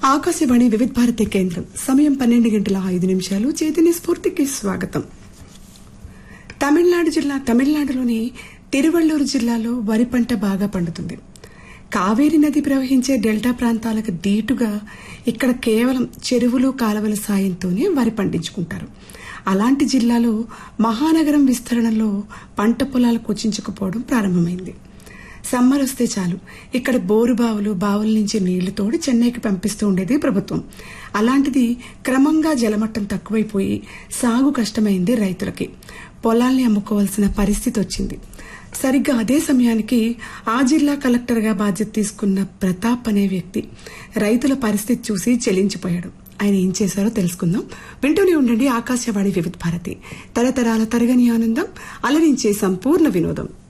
ఆకాశవాణి వివిధ భారతి కేంద్రం సమయం పన్నెండు గంటల ఐదు నిమిషాలు చైతన్య స్ఫూర్తికి స్వాగతం తమిళనాడు జిల్లా తమిళనాడులోని తిరువళ్లూరు జిల్లాలో వరి పంట బాగా పండుతుంది కావేరి నది ప్రవహించే డెల్టా ప్రాంతాలకు దీటుగా ఇక్కడ కేవలం చెరువులు కాలువల సాయంతోనే వరి పండించుకుంటారు అలాంటి జిల్లాలో మహానగరం విస్తరణలో పంట పొలాలు కుచించుకుపోవడం ప్రారంభమైంది సమ్మర్ వస్తే చాలు ఇక్కడ బోరు బావులు బావుల నుంచి నీళ్లు తోడి చెన్నైకి పంపిస్తూ ఉండేది ప్రభుత్వం అలాంటిది క్రమంగా జలమట్టం తక్కువైపోయి సాగు కష్టమైంది రైతులకి పొలాల్ని అమ్ముకోవాల్సిన పరిస్థితి వచ్చింది సరిగ్గా అదే సమయానికి ఆ జిల్లా కలెక్టర్గా బాధ్యత తీసుకున్న ప్రతాప్ అనే వ్యక్తి రైతుల పరిస్థితి చూసి చెలించిపోయాడు ఆయన ఏం చేశారో తెలుసుకుందాం వింటూనే ఉండండి ఆకాశవాణి వివిధ భారతి తరతరాల తరగని ఆనందం అలరించే సంపూర్ణ వినోదం